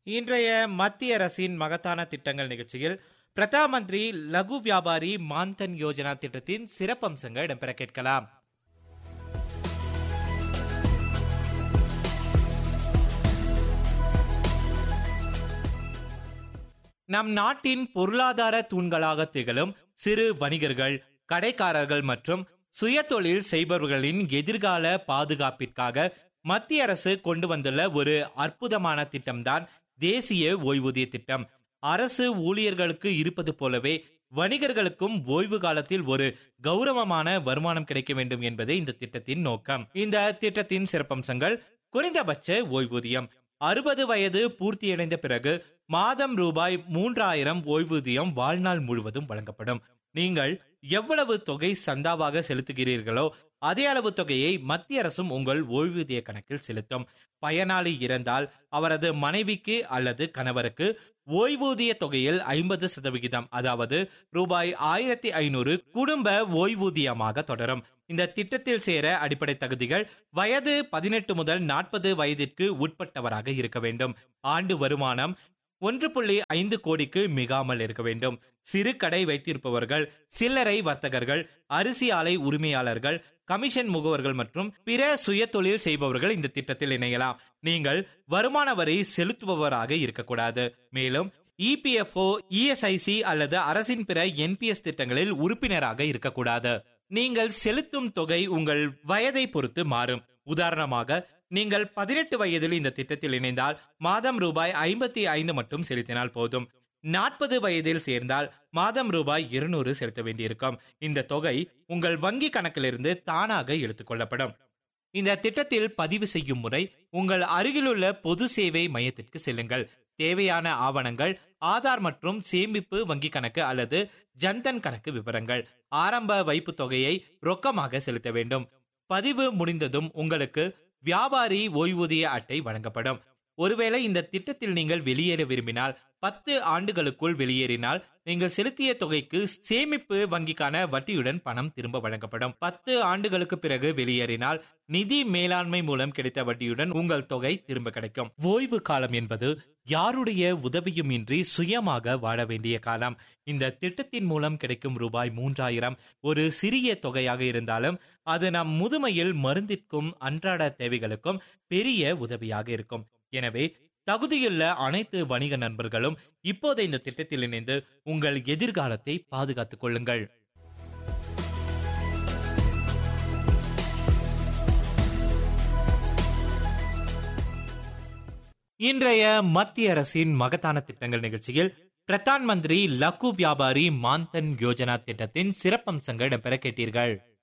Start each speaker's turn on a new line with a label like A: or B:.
A: இன்றைய மத்திய அரசின் மகத்தான திட்டங்கள் நிகழ்ச்சியில் பிரதம மந்திரி லகு வியாபாரி மான்தன் யோஜனா திட்டத்தின் சிறப்பம்சங்கள் இடம்பெற கேட்கலாம் நம் நாட்டின் பொருளாதார தூண்களாக திகழும் சிறு வணிகர்கள் கடைக்காரர்கள் மற்றும் சுயதொழில் செய்பவர்களின் எதிர்கால பாதுகாப்பிற்காக மத்திய அரசு கொண்டு வந்துள்ள ஒரு அற்புதமான திட்டம்தான் தேசிய ஓய்வூதிய திட்டம் அரசு ஊழியர்களுக்கு இருப்பது போலவே வணிகர்களுக்கும் ஓய்வு காலத்தில் ஒரு கௌரவமான வருமானம் கிடைக்க வேண்டும் என்பதே இந்த திட்டத்தின் நோக்கம் இந்த திட்டத்தின் சிறப்பம்சங்கள் குறைந்தபட்ச ஓய்வூதியம் அறுபது வயது பூர்த்தியடைந்த பிறகு மாதம் ரூபாய் மூன்றாயிரம் ஓய்வூதியம் வாழ்நாள் முழுவதும் வழங்கப்படும் நீங்கள் எவ்வளவு தொகை சந்தாவாக செலுத்துகிறீர்களோ அதே அளவு தொகையை மத்திய அரசும் உங்கள் ஓய்வூதிய கணக்கில் செலுத்தும் பயனாளி இறந்தால் அவரது மனைவிக்கு அல்லது கணவருக்கு ஓய்வூதிய தொகையில் ஐம்பது சதவிகிதம் அதாவது ரூபாய் ஆயிரத்தி ஐநூறு குடும்ப ஓய்வூதியமாக தொடரும் இந்த திட்டத்தில் சேர அடிப்படை தகுதிகள் வயது பதினெட்டு முதல் நாற்பது வயதிற்கு உட்பட்டவராக இருக்க வேண்டும் ஆண்டு வருமானம் ஒன்று புள்ளி ஐந்து கோடிக்கு மிகாமல் இருக்க வேண்டும் சிறு கடை வைத்திருப்பவர்கள் சில்லறை வர்த்தகர்கள் அரிசி ஆலை உரிமையாளர்கள் கமிஷன் முகவர்கள் மற்றும் பிற சுய தொழில் செய்பவர்கள் இந்த திட்டத்தில் இணையலாம் நீங்கள் வருமான வரி செலுத்துபவராக இருக்கக்கூடாது மேலும் இபிஎஃப்ஓ இஎஸ்ஐசி அல்லது அரசின் பிற என்பிஎஸ் திட்டங்களில் உறுப்பினராக இருக்கக்கூடாது நீங்கள் செலுத்தும் தொகை உங்கள் வயதை பொறுத்து மாறும் உதாரணமாக நீங்கள் பதினெட்டு வயதில் இந்த திட்டத்தில் இணைந்தால் மாதம் ரூபாய் ஐம்பத்தி ஐந்து மட்டும் செலுத்தினால் போதும் நாற்பது வயதில் சேர்ந்தால் மாதம் ரூபாய் இருநூறு செலுத்த வேண்டியிருக்கும் இந்த தொகை உங்கள் வங்கி கணக்கிலிருந்து தானாக எடுத்துக்கொள்ளப்படும் இந்த திட்டத்தில் பதிவு செய்யும் முறை உங்கள் அருகிலுள்ள பொது சேவை மையத்திற்கு செல்லுங்கள் தேவையான ஆவணங்கள் ஆதார் மற்றும் சேமிப்பு வங்கி கணக்கு அல்லது ஜன்தன் கணக்கு விவரங்கள் ஆரம்ப வைப்பு தொகையை ரொக்கமாக செலுத்த வேண்டும் பதிவு முடிந்ததும் உங்களுக்கு வியாபாரி ஓய்வூதிய அட்டை வழங்கப்படும் ஒருவேளை இந்த திட்டத்தில் நீங்கள் வெளியேற விரும்பினால் பத்து ஆண்டுகளுக்குள் வெளியேறினால் நீங்கள் செலுத்திய தொகைக்கு சேமிப்பு வங்கிக்கான வட்டியுடன் பணம் திரும்ப வழங்கப்படும் பத்து ஆண்டுகளுக்கு பிறகு வெளியேறினால் நிதி மேலாண்மை மூலம் கிடைத்த வட்டியுடன் உங்கள் தொகை திரும்ப கிடைக்கும் ஓய்வு காலம் என்பது யாருடைய உதவியும் இன்றி சுயமாக வாழ வேண்டிய காலம் இந்த திட்டத்தின் மூலம் கிடைக்கும் ரூபாய் மூன்றாயிரம் ஒரு சிறிய தொகையாக இருந்தாலும் அது நம் முதுமையில் மருந்திற்கும் அன்றாட தேவைகளுக்கும் பெரிய உதவியாக இருக்கும் எனவே தகுதியுள்ள அனைத்து வணிக நண்பர்களும் இப்போது இந்த திட்டத்தில் இணைந்து உங்கள் எதிர்காலத்தை பாதுகாத்துக் கொள்ளுங்கள் இன்றைய மத்திய அரசின் மகத்தான திட்டங்கள் நிகழ்ச்சியில் பிரதான் மந்திரி லகு வியாபாரி மான்தன் யோஜனா திட்டத்தின் சிறப்பம்சங்கள் இடம்பெற கேட்டீர்கள்